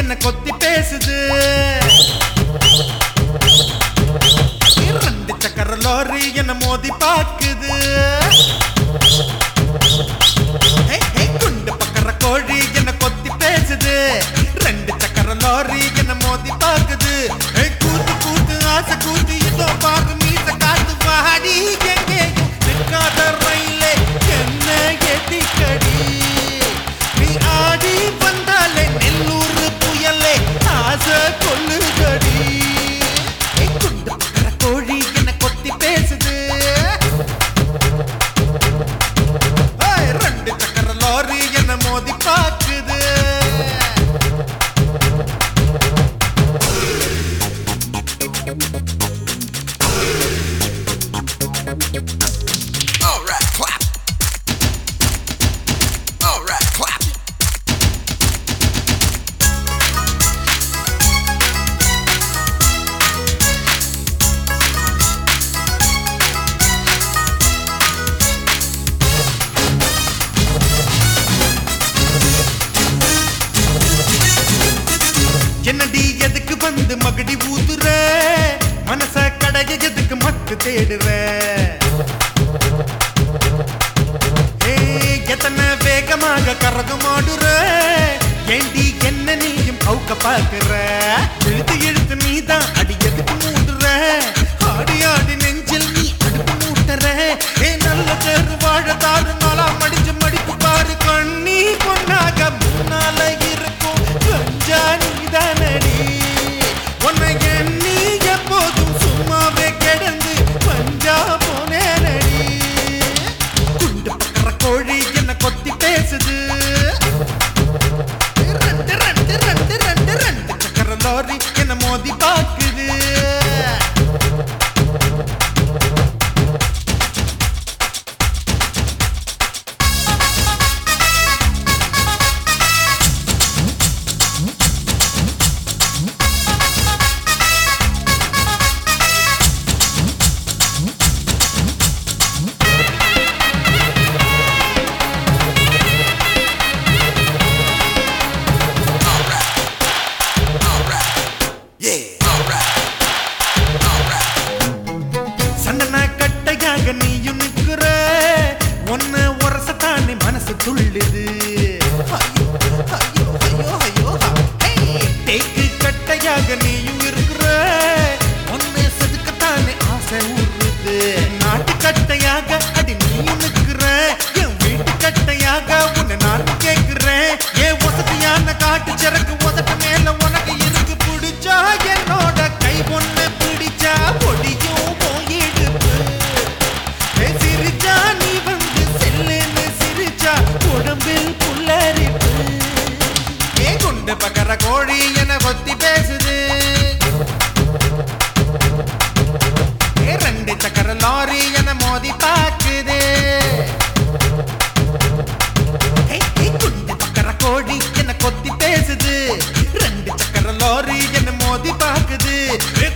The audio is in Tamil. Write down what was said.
என்ன கொத்தி பேசுது ரெண்டு சக்கர லாரி என்ன மோதி பாக்குது ஏய், ஏய், குண்டு பக்கற கோழி என்ன கொத்தி பேசுது ரெண்டு சக்கர லாரி என்ன மோதி பாக்குது ஏய், கூத்து கூத்து ஆசை கூத்து இதோ பாரு மீச காத்து வாடி எங்கேயும் நிற்காத ரயிலே என்ன எதிக்கடி நீ ஆடி வந்தாலே நெல்லூர் புயலே ஆசை கொல்லுதடி ஏய், குண்டு பக்கற கோழி என்ன கொத்தி பேசுது ஏய், ரெண்டு சக்கர லாரி என்ன மோதி பாக்குது Alright, clap. Alright, clap. என்னடி எதுக்கு வந்து மகடி ஊதுற மனச கடைய எதுக்கு மத்து தேடுற ஏய், எத்தனை வேகமாக கரகம் ஆடுற ஏண்டி என்ன நீயும் கவுக்க பாக்குற இழுத்து இழுத்து நீதான் அடி எதுக்கு மூடுற ஆடி ஆடி நெஞ்சில் நீ அடுப்பு மூட்டுற ஏ நல்ல தேர்வு வாழ தாறு நாளா மடிஞ்சு மடிப்பு பாரு கண்ணி பொண்ணாக முன்னால இருக்கும் கஞ்சா நீதானடி உன்னை எண்ணி எப்போதும் சும்மாவே கிடந்து பஞ்சா போனேனடி குண்டு பக்கற கோழி என்ன கொத்தி பேசுது ரெண்டு ரெண்டு ரெண்டு ரெண்டு ரெண்டு சக்கர லாரி என்ன மோதி பாக்குது Yeah. Alright. Alright. சண்டன கட்டையாக நீயும் நிற்கிற ஒன்ன உரசத்தானே மனசு துள்ளுது ஐயோ, ஐயோ, ஐயோ, ஐயோ, ஏய், தேக்கு கட்டையாக நீயும் இருக்கிற ஒன்ன செதுக்கத்தானே ஆசை ஊறுது நாட்டு கட்டையாக அடி நீயும் நிற்கிற என் வீட்டு கட்டையாக உன்னை நான் கேட்கிறேன் ஏன் வசதியான காட்டு சிறகு உதட்டு மேல உனக்கு இருக்கு பிடிச்சா என்னோட கை ஒண்ணு பிடிச்சா பொடியும் போயிடுப்பு ஏய், சிரிச்சா நீ வந்து செல்லுன்னு சிரிச்சா உடம்பில் புல்லரிப்பு ஏ குண்டு பக்கற கோழி என கொத்தி பேசுது ஏ ரெண்டு சக்கர லாரி என மோதி பாக்குது ஏய், ஏய், குண்டு பக்கற கோழி என்ன கொத்தி பேசுது ரெண்டு சக்கர லாரி என்ன மோதி பாக்குது ஏ